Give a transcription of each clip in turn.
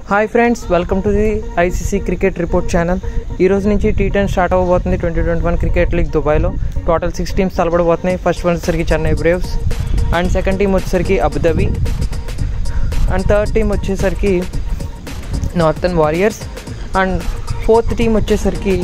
hi friends welcome to the ICC cricket report channel ఈ రోజు నుంచి టీ టెన్ స్టార్ట్ అవ్వబోతుంది twenty twenty one cricket league దుబాయ్లో total six teams తలబడబోతున్నాయి first one వచ్చేసరికి Chennai braves and second team వచ్చేసరికి Abu Dhabi and third team వచ్చేసరికి northern warriors and fourth team వచ్చేసరికి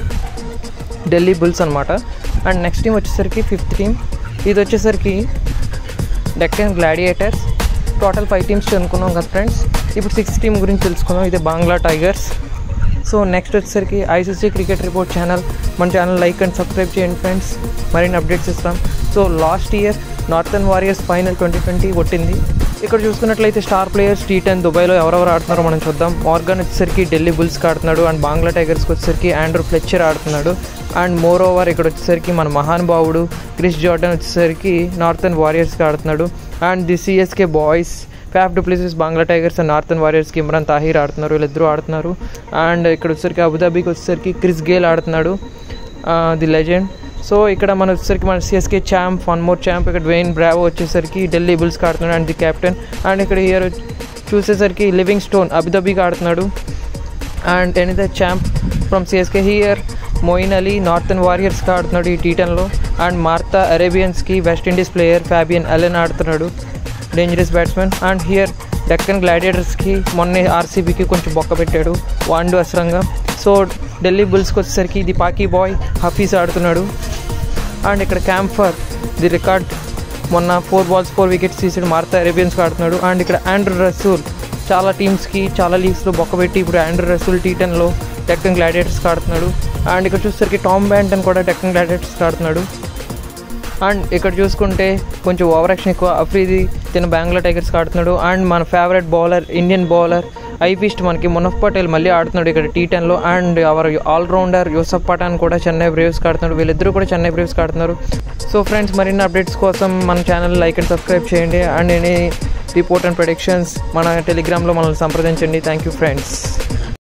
ఢిల్లీ బుల్స్ అనమాట అండ్ నెక్స్ట్ టీం వచ్చేసరికి ఫిఫ్త్ టీం ఇది వచ్చేసరికి Deccan gladiators total five teams అనుకున్నాం కదా ఫ్రెండ్స్ ఇప్పుడు సిక్స్త్ టీం గురించి తెలుసుకుందాం ఇది బంగ్లా టైగర్స్ సో నెక్స్ట్ వచ్చేసరికి ఐసీసీ క్రికెట్ రిపోర్ట్ ఛానల్ మన ఛానల్ లైక్ అండ్ సబ్స్క్రైబ్ చేయండి ఫ్రెండ్స్ మరిన్ని అప్డేట్స్ ఇస్తాం so last year northern warriors final twenty twenty కొట్టింది ఇక్కడ చూసుకున్నట్లయితే స్టార్ ప్లేయర్స్ టీ టెన్ దుబాయ్లో ఎవరెవరు ఆడుతున్నారో మనం చూద్దాం మార్గన్ వచ్చేసరికి ఢిల్లీ బుల్స్కి ఆడుతున్నాడు అండ్ బంగ్లా టైగర్స్కి వచ్చేసరికి ఆండ్రూ ఫ్లెచ్చర్ ఆడుతున్నాడు అండ్ మోర్ ఓవర్ ఇక్కడ వచ్చేసరికి మన మహానుభావుడు క్రిస్ జార్డన్ వచ్చేసరికి నార్థన్ వారియర్స్కి ఆడుతున్నాడు and the CSK boys Faf Plessis Bangla tigers and northern వారియర్స్కి ఇమ్రాన్ తాహిర్ ఆడుతున్నారు వీళ్ళిద్దరూ ఆడుతున్నారు అండ్ ఇక్కడ వచ్చేసరికి అబుదాబీకి వచ్చేసరికి క్రిస్ గేల్ ఆడుతున్నాడు ది లెజెండ్ సో ఇక్కడ మన వచ్చేసరికి మన CSK champ one more champ ఇక్కడ వెయిన్ బ్రావో వచ్చేసరికి ఢిల్లీ బుల్స్కి ఆడుతున్నాడు అండ్ ది కెప్టెన్ అండ్ ఇక్కడ ఇయర్ చూసేసరికి లివింగ్ స్టోన్ అబుదాబీకి ఆడుతున్నాడు and any the champ from CSK here Moeen Ali northern వారియర్స్కి ఆడుతున్నాడు ఈ టీ టెన్లో అండ్ మార్తా అరేబియన్స్కి West Indies player Fabian Allen ఆడుతున్నాడు dangerous batsmen and here Deccan గ్లాడియేటర్స్కి మొన్నే ఆర్సీబీకి కొంచెం బొక్క పెట్టాడు వాండు అసరంగా సో ఢిల్లీ బుల్స్కి వచ్చేసరికి ఇది పాకీ బాయ్ హఫీజ్ ఆడుతున్నాడు అండ్ ఇక్కడ క్యాంఫర్ ది రికార్డ్ మొన్న ఫోర్ బాల్స్ ఫోర్ వికెట్స్ తీసాడు మార్తా అరేబియన్స్కి ఆడుతున్నాడు అండ్ ఇక్కడ ఆండ్రూ రసూల్ చాలా టీమ్స్కి చాలా లీగ్స్లో బొక్కబెట్టి ఇప్పుడు ఆండ్రూ రసూల్ టీ టెన్లో డెక్కన్ గ్లాడియేటర్స్కి ఆడుతున్నాడు అండ్ ఇక్కడ చూసేసరికి టామ్ బ్యాంటన్ కూడా డెక్కన్ గ్లాడియేటర్స్కి ఆడుతున్నాడు అండ్ ఇక్కడ చూసుకుంటే కొంచెం ఓవర్ యాక్షన్ ఎక్కువ అఫ్రీది తిన బెంగళూరు టైగర్స్కి ఆడుతున్నాడు అండ్ మన ఫేవరెట్ బౌలర్ ఇండియన్ బౌలర్ ఐపీస్ట్ మనకి మునఫ్ పటేల్ మళ్ళీ ఆడుతున్నాడు ఇక్కడ టీ టెన్లో and our all-rounder Yusuf Pathan కూడా చెన్నై బ్రేవ్స్కి ఆడుతున్నాడు వీళ్ళిద్దరూ కూడా చెన్నై బ్రేవ్స్కి ఆడుతున్నారు సో ఫ్రెండ్స్ మరిన్ని అప్డేట్స్ కోసం మన ఛానల్ లైక్ అండ్ సబ్స్క్రైబ్ చేయండి and any report and predictions మన టెలిగ్రామ్లో మనల్ని సంప్రదించండి థ్యాంక్ యూ ఫ్రెండ్స్